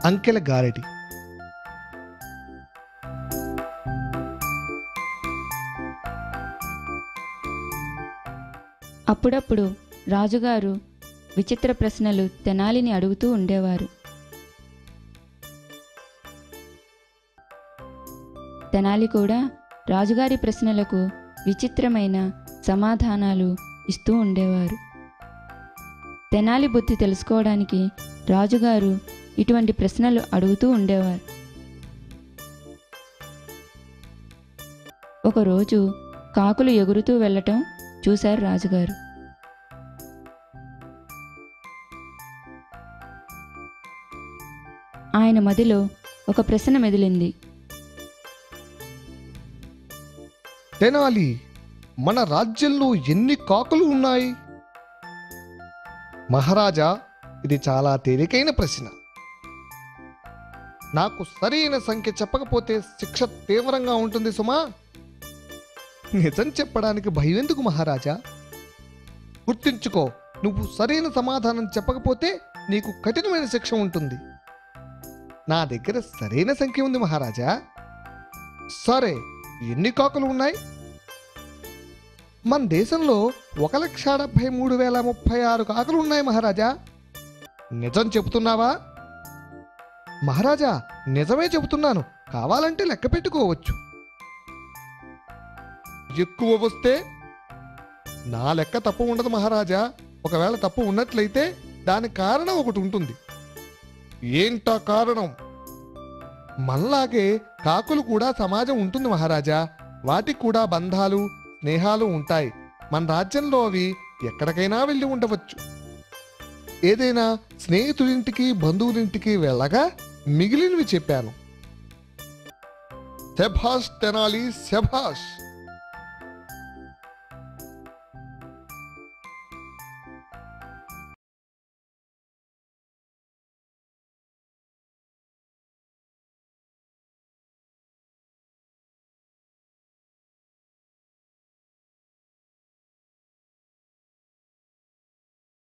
అంకెల గారడి అప్పుడప్పుడు రాజుగారు విచిత్ర ప్రశ్నలు తెనాలిని అడుగుతూ ఉండేవారు తెనాలి కూడా రాజుగారి ప్రశ్నలకు విచిత్రమైన సమాధానాలు ఇస్తూ ఉండేవారు తెనాలి బుద్ధి తెలుసుకోవడానికి రాజుగారు ఇటువంటి ప్రశ్నలు అడుగుతూ ఉండేవారు ఒకరోజు కాకులు ఎగురుతూ వెళ్ళటం చూశారు రాజుగారు ఆయన మదిలో ఒక ప్రశ్న మెదిలింది తెనాలి మన రాజ్యంలో ఎన్ని కాకులు ఉన్నాయి మహారాజా ఇది చాలా తేలికైన ప్రశ్న నాకు సరైన సంఖ్య చెప్పకపోతే శిక్ష తీవ్రంగా ఉంటుంది సుమా నిజం చెప్పడానికి భయం ఎందుకు మహారాజా గుర్తుంచుకో నువ్వు సరైన సమాధానం చెప్పకపోతే నీకు కఠినమైన శిక్ష ఉంటుంది నా దగ్గర సరైన సంఖ్య ఉంది మహారాజా సరే ఎన్ని కాకులు ఉన్నాయి మన దేశంలో ఒక లక్ష డెబ్భై మూడు వేల ముప్పై ఆరు కాకులు ఉన్నాయి మహారాజా నిజం చెబుతున్నావా మహారాజా నిజమే చెబుతున్నాను కావాలంటే లెక్క పెట్టుకోవచ్చు ఎక్కువ వస్తే నా లెక్క తప్పు ఉండదు మహారాజా ఒకవేళ తప్పు ఉన్నట్లయితే దాని కారణం ఒకటి ఉంటుంది ఏంటా కారణం మనలాగే కాకులు కూడా సమాజం ఉంటుంది మహారాజా వాటికి కూడా బంధాలు స్నేహాలు ఉంటాయి మన రాజ్యంలో అవి ఎక్కడికైనా వెళ్ళి ఉండవచ్చు ఏదైనా స్నేహితుడింటికి బంధువులింటికి వెళ్ళగా మిగిలినవి చెప్పాను శభాష్ తెనాలి శభాష్